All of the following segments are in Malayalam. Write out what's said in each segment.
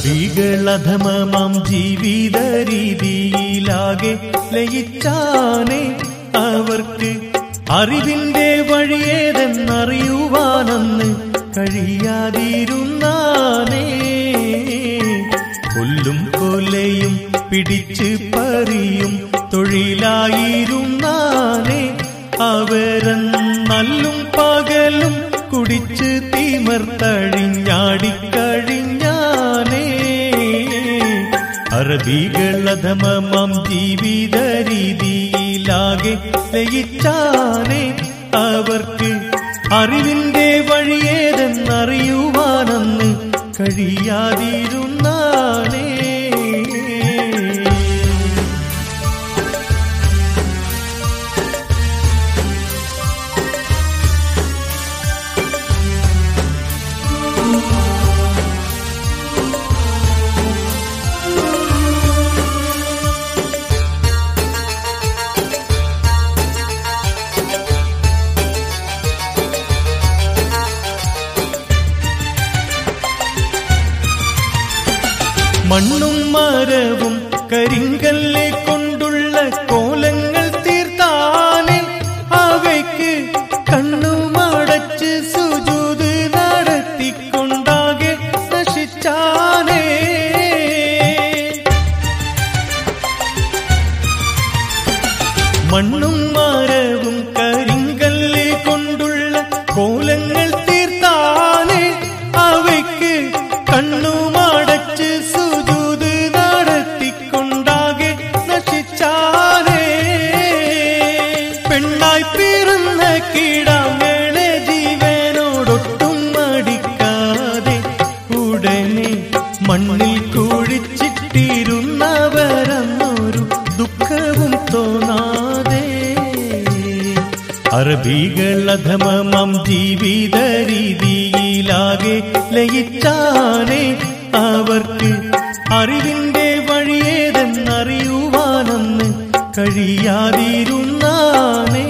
അറബികളധമമാം ജീവിത രീതിയിലാകെ ലയിച്ചാനേ അവർക്ക് അറിവിന്റെ വഴിയേതെന്നറിയുവാനെന്ന് കഴിയാതിരുന്നാനേ കൊല്ലും കൊലയും പിടിച്ച് പറിയും തൊഴിലായിരുന്നാനേ അവരൻ നല്ലും പകലും കുടിച്ച് തീമർത്തഴിഞ്ഞാടിക്കഴിഞ്ഞാനേ അറബികളധമമാം ജീവിത രീതിയിലാകെ ലയിച്ചാനേ അവർക്ക് അറിവിന്റെ വഴിയേതെന്നറിയുവാനെന്ന് കഴിയാതിരുന്നാനേ മണ്ണും മരവും കരിങ്കല്ലെ കൊണ്ടുള്ള കോലങ്ങൾ തീർത്താനേ അവയ്ക്ക് കണ്ണുമടച്ച് സുജൂത് നടത്തിക്കൊണ്ടാകെ നശിച്ചാനേ മണ്ണും മരവും കരിങ്കല്ല് കൊണ്ടുള്ള കോലങ്ങൾ തീർത്താനേ അവയ്ക്ക് കണ്ണുമടച്ച് സുജൂത് നടത്തിക്കൊണ്ടാകെ നശിച്ചാനേ പെണ്ണായി പിറന്ന കീടാങ്ങളെ ജീവനോടൊട്ടും മടിക്കാതെ ഉടനെ മണ്ണിൽ കുഴിച്ചിട്ടിരുന്നവരന്നൊരു ദുഃഖവും തോന്നാതെ അറബികളധമമാം ജീവിത രീതിയിലാകെ ലയിച്ചാനേ അവർക്ക് അറിവിന്റെ വഴിയേതെന്നറിയുവാനെന്ന് കഴിയാതിരുന്നാനേ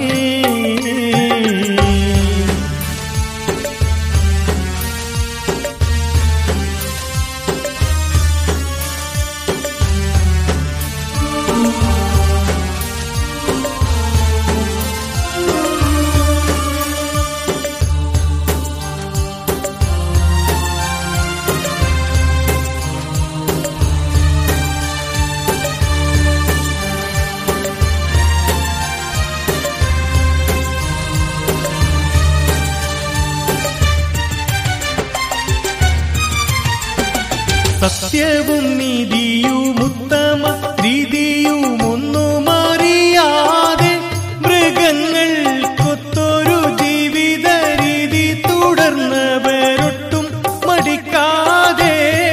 സത്യവും നീതിയും ഉത്തമ രീതിയും ഒന്നും അറിയാതെ മൃഗങ്ങൾക്കൊത്തൊരു ജീവിത രീതി തുടർന്നവരൊട്ടും മടിക്കാതെ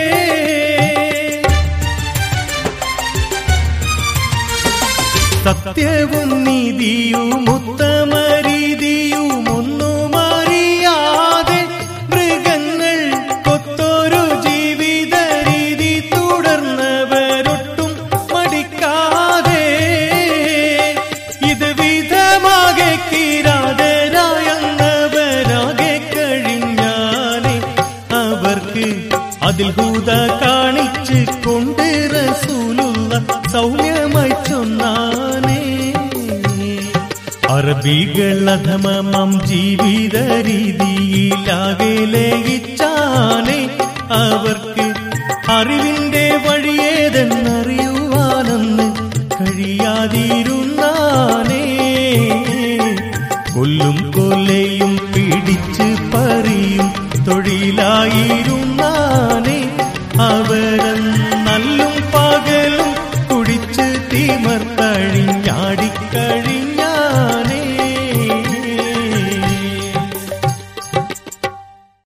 സത്യവും നീതിയും ഉത്തമ രീതിയും ഒന്നും അറിയാതെ മൃഗങ്ങൾ കൊത്തൊരു ജീവിത രീതി തുടർന്നവരൊട്ടും മടിക്കാതെ ഇത് വിധമാകെ കിരാതരായെന്നവരാകെ കഴിഞ്ഞാലേ അവർക്ക് അതിൽ ഹൂത കാണിച്ച് കൊണ്ട് റസൂലുള്ള സൗമ്യമായി ചൊന്നാനേ അറബികളധമമാം ജീവിത രീതിയിലാകെ ലയിച്ചാനേ അവർക്ക് അറിവിന്റെ വഴിയേതെന്നറിയുവാനെന്ന് കഴിയാതിരുന്നാനേ കൊല്ലും കൊലയും പിടിച്ച് പറിയും തൊഴിലായിരുന്നാനേ അവരൻ നല്ലും പകലും കുടിച്ച് തിമർത്തഴിഞ്ഞ